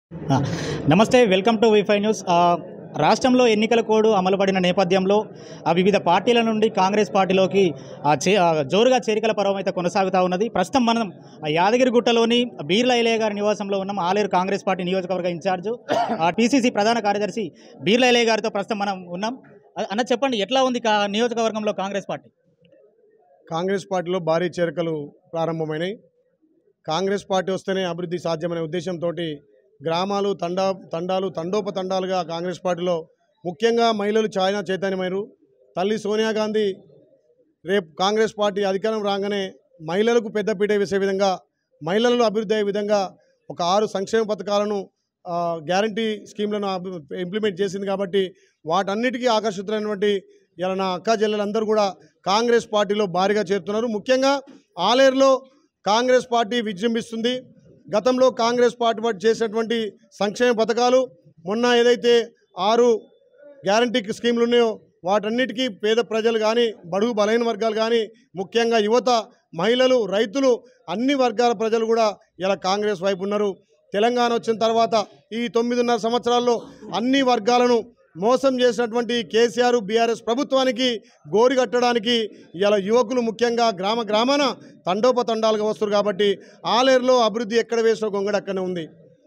ఆ, నమస్తే welcome to wifi news ఆ, రాష్ట్రంలో ఎన్నికల కోడ్ అమలుపడిన నేపథ్యంలో ఆ వివిధ పార్టీల నుండి కాంగ్రెస్ పార్టీలోకి ఆ చే ఆ జోరుగా చేరికల పర్వం అయితే కొనసాగుతూ ఉన్నది ప్రస్తుతం మనం ఆ యాదగిరిగుట్టలోని బీర్ల ఐలయ్య గారి నివాసంలో ఉన్నాం ఆలేరు కాంగ్రెస్ పార్టీ నియోజకవర్గ ఇన్ఛార్జ్ ఆ టీసీసీ ప్రధాన కార్యదర్శి బీర్ల ఐలయ్య గారితో ప్రస్తుతం మనం ఉన్నాం అ- అన్న చెప్పండి ఎట్లా ఉంది కా నియోజకవర్గంలో కాంగ్రెస్ పార్టీ కాంగ్రెస్ పార్టీలో భారీ చేరికలు ప్రారంభమైనాయి కాంగ్రెస్ పార్టీ వస్తేనే అభివృద్ధి సాధ్యమనే ఉద్దేశంతో గ్రామాలు తండా తండాలు తండోపతండాలుగా కాంగ్రెస్ పార్టీలో ముఖ్యంగా మహిళలు చాలా చైతన్యమైనరు తల్లి సోనియా గాంధీ రేపు కాంగ్రెస్ పార్టీ అధికారం రాగానే మహిళలకు పెద్దపీట వేసే విధంగా మహిళలను అభివృద్ధి అయ్యే విధంగా ఒక ఆరు సంక్షేమ పథకాలను గ్యారంటీ స్కీమ్లను అభి- ఇంప్లిమెంట్ చేసింది కాబట్టి వాటన్నిటికీ ఆకర్షితులైనటువంటి ఇలా నా అక్క చెల్లెలందరూ కూడా కాంగ్రెస్ పార్టీలో భారీగా చేరుతున్నారు ముఖ్యంగా ఆలేరులో కాంగ్రెస్ పార్టీ విజృంభిస్తుంది గతంలో కాంగ్రెస్ పార్టీ పార్టీ చేసినటువంటి సంక్షేమ పథకాలు మొన్న ఏదైతే ఆరు గ్యారంటీ స్కీమ్లు ఉన్నాయో వాటన్నిటికీ పేద ప్రజలు కానీ బడుగు బలైన వర్గాలు కానీ ముఖ్యంగా యువత మహిళలు రైతులు అన్ని వర్గాల ప్రజలు కూడా ఇలా కాంగ్రెస్ వైపు ఉన్నారు తెలంగాణ వచ్చిన తర్వాత ఈ తొమ్మిదిన్నర సంవత్సరాల్లో అన్ని వర్గాలను మోసం చేసినటువంటి కేసీఆర్ బీఆర్ఎస్ ప్రభుత్వానికి గోరి కట్టడానికి ఇలా యువకులు ముఖ్యంగా గ్రామ గ్రామాన తండోపతండాలుగా వస్తారు కాబట్టి ఆలేరులో అభివృద్ధి ఎక్కడ వేసిన గొంగడ అక్కడనే ఉంది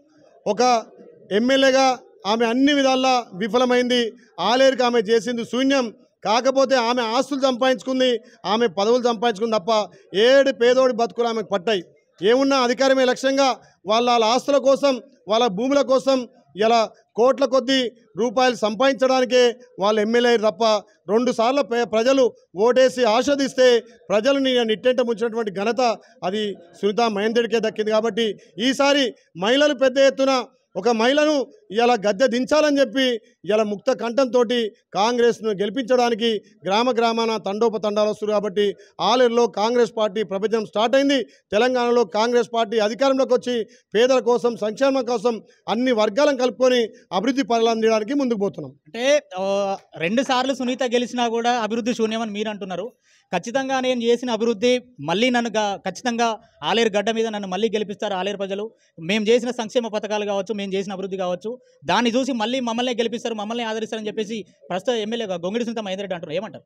ఒక ఎమ్మెల్యేగా ఆమె అన్ని విధాలా విఫలమైంది ఆలేరుకి ఆమె చేసింది శూన్యం కాకపోతే ఆమె ఆస్తులు సంపాదించుకుంది ఆమె పదవులు సంపాదించుకుంది తప్ప ఏడు పేదోడి బతుకులు ఆమెకు పట్టాయి ఏమున్నా అధికారమే లక్ష్యంగా వాళ్ళ వాళ్ళ ఆస్తుల కోసం వాళ్ళ భూముల కోసం ఇలా కోట్ల కొద్దీ రూపాయలు సంపాదించడానికే వాళ్ళు ఎమ్మెల్యే తప్ప రెండు సార్లు ప్ర- ప్రజలు ఓటేసి ఆస్వాదిస్తే ప్రజలని నిట్టెంట ముంచినటువంటి ఘనత అది సునీత మహేంద్రుడికే దక్కింది కాబట్టి ఈసారి మహిళలు పెద్ద ఎత్తున ఒక మహిళను ఇలా గద్దె దించాలని చెప్పి ఇలా ముక్త కంఠంతో కాంగ్రెస్ను గెలిపించడానికి గ్రామ గ్రామాన తండోపతండాలు వస్తారు కాబట్టి ఆలేరులో కాంగ్రెస్ పార్టీ ప్రపంచం స్టార్ట్ అయింది తెలంగాణలో కాంగ్రెస్ పార్టీ అధికారంలోకి వచ్చి పేదల కోసం సంక్షేమం కోసం అన్ని వర్గాలను కలుపుకొని అభివృద్ధి పనులు అందించడానికి ముందుకు పోతున్నాం అంటే ఆ, రెండు సార్లు సునీత గెలిచినా కూడా అభివృద్ధి శూన్యమని మీరు అంటున్నారు ఖచ్చితంగా నేను చేసిన అభివృద్ధి మళ్ళీ నన్ను గా- ఖచ్చితంగా ఆలేరు గడ్డ మీద నన్ను మళ్ళీ గెలిపిస్తారు ఆలేరు ప్రజలు మేము చేసిన సంక్షేమ పథకాలు కావచ్చు మేము చేసిన అభివృద్ధి కావచ్చు దాన్ని చూసి మళ్ళీ మమ్మల్ని గెలిపిస్తారు మమ్మల్ని ఆదరిస్తారని చెప్పేసి ప్రస్తుత ఎమ్మెల్యే గొంగిడి సునీత మహేందర్ రెడ్డి అంటారు ఏమంటారు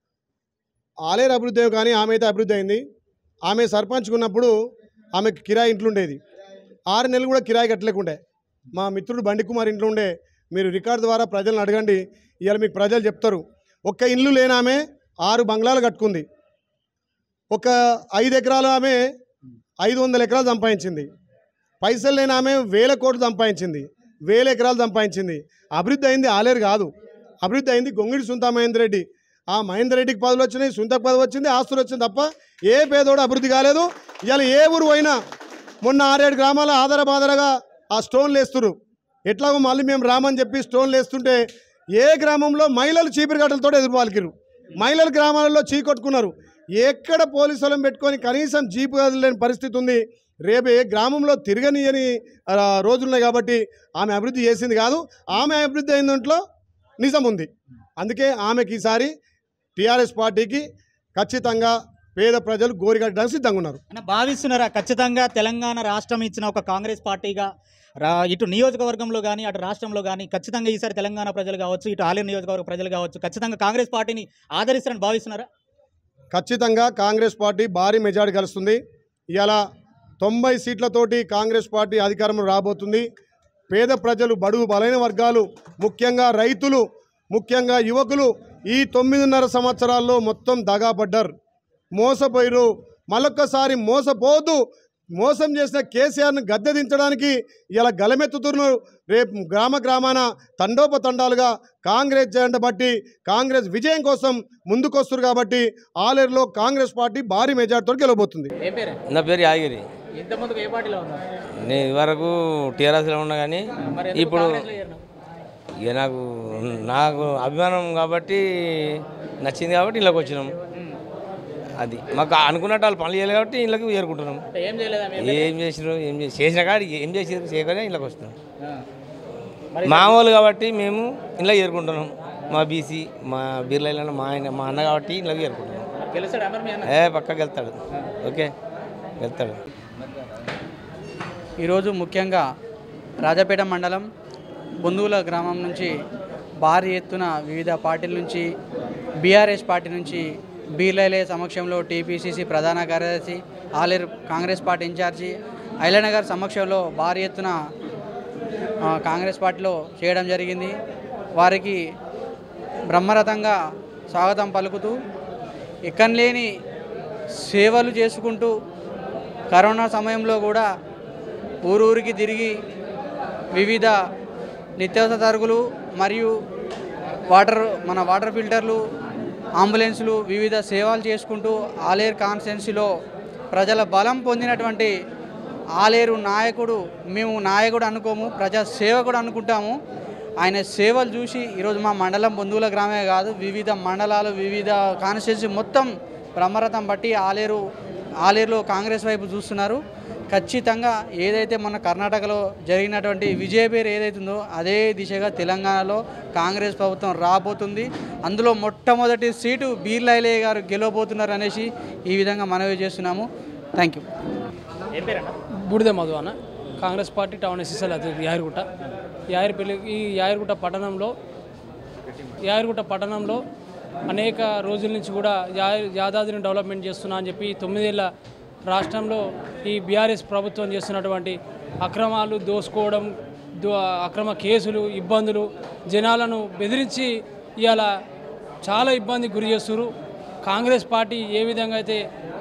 ఆలేరు అభివృద్ధి అయ్యో కానీ ఆమె అయితే అభివృద్ధి అయింది ఆమె సర్పంచ్గా ఉన్నప్పుడు ఆమెకు కిరాయి ఇంట్లో ఉండేది ఆరు నెలలు కూడా కిరాయి కట్టలేకుండే మా మిత్రుడు బండి కుమార్ ఇంట్లో ఉండే మీరు రికార్డు ద్వారా ప్రజలను అడగండి ఇవాళ మీకు ప్రజలు చెప్తారు ఒక్క ఇల్లు లేని ఆమె ఆరు బంగ్లాలు కట్టుకుంది ఒక ఐదు ఎకరాలు ఆమె ఐదు వందల ఎకరాలు సంపాదించింది పైసలు లేని ఆమె వేల కోట్లు సంపాదించింది వేల ఎకరాలు సంపాదించింది అభివృద్ధి అయింది ఆలేరు కాదు అభివృద్ధి అయింది గొంగిడి సుంతా మహేందర్ రెడ్డి ఆ మహేందర్ రెడ్డికి పదవులు వచ్చినాయి సుంతకు పదవి వచ్చింది ఆస్తులు వచ్చింది తప్ప ఏ పేదోడు అభివృద్ధి కాలేదు ఇవాళ ఏ ఊరు పోయినా మొన్న ఆరేడు గ్రామాల ఆధార బాధారగా ఆ స్టోన్లు వేస్తున్నారు ఎట్లాగో మళ్ళీ మేము రామని చెప్పి స్టోన్లు వేస్తుంటే ఏ గ్రామంలో మహిళలు చీపిరి గట్టలతో ఎదురు పాలికిరు మహిళలు గ్రామాలలో చీకొట్టుకున్నారు ఎక్కడ పోలీసు వాళ్ళని పెట్టుకొని కనీసం జీపు లేని పరిస్థితి ఉంది రేపు ఏ గ్రామంలో తిరగనియని ఆ, రోజులున్నాయి కాబట్టి ఆమె అభివృద్ధి చేసింది కాదు ఆమె అభివృద్ధి అయిన దాంట్లో నిజం ఉంది అందుకే ఆమెకి ఈసారి టీఆర్ఎస్ పార్టీకి ఖచ్చితంగా పేద ప్రజలు గోరికట్టడానికి సిద్ధంగా ఉన్నారు అన్న భావిస్తున్నారా ఖచ్చితంగా తెలంగాణ రాష్ట్రం ఇచ్చిన ఒక కాంగ్రెస్ పార్టీగా రా ఇటు నియోజకవర్గంలో కానీ అటు రాష్ట్రంలో కానీ ఖచ్చితంగా ఈసారి తెలంగాణ ప్రజలు కావచ్చు ఇటు ఆలేరు నియోజకవర్గ ప్రజలు కావచ్చు ఖచ్చితంగా కాంగ్రెస్ పార్టీని ఆదరిస్తారని భావిస్తున్నారా ఖచ్చితంగా కాంగ్రెస్ పార్టీ భారీ మెజారిటీ గెలుస్తుంది ఇవాళ తొంభై సీట్లతోటి కాంగ్రెస్ పార్టీ అధికారంలో రాబోతుంది పేద ప్రజలు బడుగు బలైన వర్గాలు ముఖ్యంగా రైతులు ముఖ్యంగా యువకులు ఈ తొమ్మిదిన్నర సంవత్సరాల్లో మొత్తం దగాపడ్డారు మోసపోయిరు మళ్ళొక్కసారి మోసపోతూ మోసం చేసిన కేసీఆర్ను గద్దె దించడానికి ఇలా గలమెత్తుతున్నారు రేపు గ్రామ గ్రామాన తండోపతండాలుగా కాంగ్రెస్ జెండా బట్టి కాంగ్రెస్ విజయం కోసం ముందుకొస్తారు కాబట్టి ఆలేరులో కాంగ్రెస్ పార్టీ భారీ మెజార్టీతో గెలవబోతుంది ఏం పేరు నా పేరు యాదగిరి ఇంతకుముందుకు ఏ పార్టీలో ఉన్నారు నేను ఇదివరకు టీఆర్ఎస్లో ఉన్నా కానీ మరి ఎందుకు ఇప్పుడు కాంగ్రెస్లో చేరినావు? ఇక నాకు నాకు అభిమానం కాబట్టి నచ్చింది కాబట్టి ఇళ్ళకి వచ్చినాం అది మాకు అనుకున్నట్టు వాళ్ళు పనులు చేయాలి కాబట్టి ఇళ్ళకి చేరుకుంటున్నాం అంటే ఏం చేయలేదా మీరు? ఏం చేసినారు ఏం చేసి చేసిన కాడ ఏం చేసారు చేయగానే ఇళ్ళకి వస్తున్నాం ఆ. మరి మామూలు కాబట్టి మేము ఇంట్లో చేరుకుంటున్నాం మా బీసీ మా బీర్లైన మా ఆయన మా అన్న కాబట్టి ఇళ్ళకి చేరుకుంటున్నాం గెలుస్తాడా మరి మీ అన్న ఏ పక్కకి వెళ్తాడు ఓకే వెళ్తాడు ఈరోజు ముఖ్యంగా రాజాపేట మండలం బొందువుల గ్రామం నుంచి భారీ ఎత్తున వివిధ పార్టీల నుంచి బీఆర్ఎస్ పార్టీ నుంచి బీర్లైలే సమక్షంలో టీపీసీసీ ప్రధాన కార్యదర్శి ఆలేరు కాంగ్రెస్ పార్టీ ఇన్ఛార్జి ఐలనగర్ సమక్షంలో భారీ ఎత్తున ఆ, కాంగ్రెస్ పార్టీలో చేయడం జరిగింది వారికి బ్రహ్మరథంగా స్వాగతం పలుకుతూ ఎక్కడలేని సేవలు చేసుకుంటూ కరోనా సమయంలో కూడా ఊరూరికి తిరిగి వివిధ నిత్యావసర సరుకులు మరియు వాటర్ మన వాటర్ ఫిల్టర్లు అంబులెన్సులు వివిధ సేవలు చేసుకుంటూ ఆలేరు కాన్స్టెన్సీలో ప్రజల బలం పొందినటువంటి ఆలేరు నాయకుడు మేము నాయకుడు అనుకోము ప్రజా సేవకుడు అనుకుంటాము ఆయన సేవలు చూసి ఈరోజు మా మండలం బంధువుల గ్రామే కాదు వివిధ మండలాలు వివిధ కాన్స్టిట్యున్సీ మొత్తం బ్రహ్మరథం బట్టి ఆలేరు ఆలేరులో కాంగ్రెస్ వైపు చూస్తున్నారు ఖచ్చితంగా ఏదైతే మన కర్ణాటకలో జరిగినటువంటి విజయ పేరు ఏదైతుందో అదే దిశగా తెలంగాణలో కాంగ్రెస్ ప్రభుత్వం రాబోతుంది అందులో మొట్టమొదటి సీటు బీర్లైలే గారు గెలవబోతున్నారు అనేసి ఈ విధంగా మనవి చేస్తున్నాము థ్యాంక్ యూ ఏం పేరన్నా బూడిద మధు అన్న కాంగ్రెస్ పార్టీ టౌన్ ఎస్ఎస్ఎల్ అధ్యక్షుడు యాయరుగుట్ట యాయరిపల్లి ఈ యాయరుగుట్ట పట్టణంలో యాయరుగుట్ట పట్టణంలో అనేక రోజుల నుంచి కూడా యా యాదాద్రిని డెవలప్మెంట్ చేస్తున్నా అని చెప్పి తొమ్మిదేళ్ల రాష్ట్రంలో ఈ బీఆర్ఎస్ ప్రభుత్వం చేస్తున్నటువంటి అక్రమాలు దోసుకోవడం దో అక్రమ కేసులు ఇబ్బందులు జనాలను బెదిరించి ఇవాళ చాలా ఇబ్బందికి గురి చేస్తున్నారు కాంగ్రెస్ పార్టీ ఏ విధంగా అయితే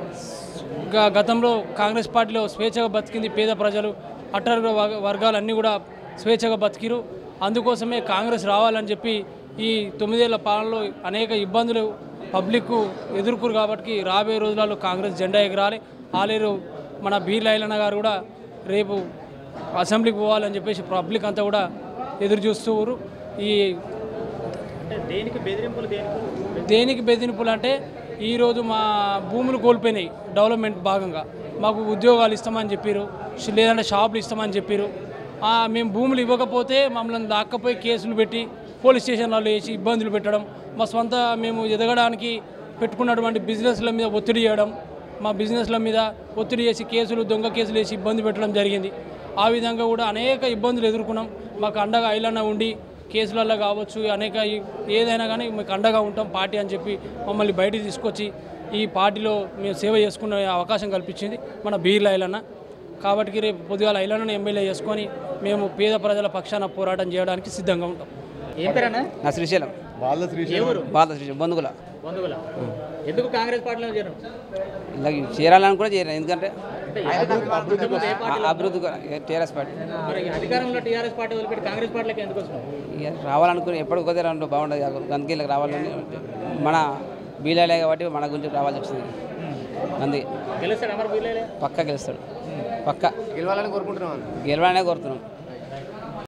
గ- గతంలో కాంగ్రెస్ పార్టీలో స్వేచ్ఛగా బతికింది పేద ప్రజలు అట్టరు వర్గాలన్నీ కూడా స్వేచ్ఛగా బతికిరు అందుకోసమే కాంగ్రెస్ రావాలని చెప్పి ఈ తొమ్మిదేళ్ల పాలనలో అనేక ఇబ్బందులు పబ్లిక్ ఎదుర్కొరు కాబట్టి రాబోయే రోజులలో కాంగ్రెస్ జెండా ఎగరాలి ఆలేరు మన బీర్ లైలన్న గారు కూడా రేపు అసెంబ్లీకి పోవాలని చెప్పేసి పబ్లిక్ అంతా కూడా ఎదురు చూస్తున్నారు ఈ అంటే దేనికి బెదిరింపులు దేనికి దేనికి బెదిరింపులు అంటే ఈరోజు మా భూములు కోల్పోయినాయి డెవలప్మెంట్ భాగంగా మాకు ఉద్యోగాలు ఇస్తామని చెప్పారు ష్- లేదంటే షాపులు ఇస్తామని చెప్పారు ఆ, మేము భూములు ఇవ్వకపోతే మమ్మల్ని దాక్కపోయి కేసులు పెట్టి పోలీస్ స్టేషన్లలో వేసి ఇబ్బందులు పెట్టడం మా సొంత మేము ఎదగడానికి పెట్టుకున్నటువంటి బిజినెస్ల మీద ఒత్తిడి చేయడం మా బిజినెస్ల మీద ఒత్తిడి చేసి కేసులు దొంగ కేసులు వేసి ఇబ్బంది పెట్టడం జరిగింది ఆ విధంగా కూడా అనేక ఇబ్బందులు ఎదుర్కొన్నాం మాకు అండగా ఐలన్న ఉండి కేసులలో కావచ్చు అనేక ఈ- ఏదైనా కానీ మీకు అండగా ఉంటాం పార్టీ అని చెప్పి మమ్మల్ని బయటికి తీసుకొచ్చి ఈ పార్టీలో మేము సేవ చేసుకునే అవకాశం కల్పించింది మన బీర్ల ఐలన్న కాబట్టి రేపు పొద్దుగాల ఐలన్నను ఎమ్మెల్యే చేసుకొని మేము పేద ప్రజల పక్షాన పోరాటం చేయడానికి సిద్ధంగా ఉంటాం ఏం పేరన్నా నా శ్రీశైలం ఏ ఊరు బాల శ్రీశైలం బంధువుల బంధువుల ఎందుకు కాంగ్రెస్ పార్టీలో చేరడం ఇలా చేరాలని కూడా చేరాను ఎందుకంటే అంటే ఎందుకు? ఏ పార్టీ? అభివృద్ధి టీఆర్ఎస్ పార్టీ మరి అధికారంలో టీఆర్ఎస్ పార్టీ వదిలిపెట్టి కాంగ్రెస్ పార్టీలోకి ఎందుకు వచ్చినావు ఇక రావాలనుకుని ఎప్పుడు కొద్దిగా రెండు బాగుండదు అందుకే ఇలా రావాలని మన బీలాలే కాబట్టి మన గురించి రావాల్సి వచ్చింది అందుకే గెలుస్తాడు అమర్ బీర్లే పక్క గెలుస్తాడు పక్క గెలవాలని కోరుకుంటున్నాం గెలవాలనే కోరుతున్నాం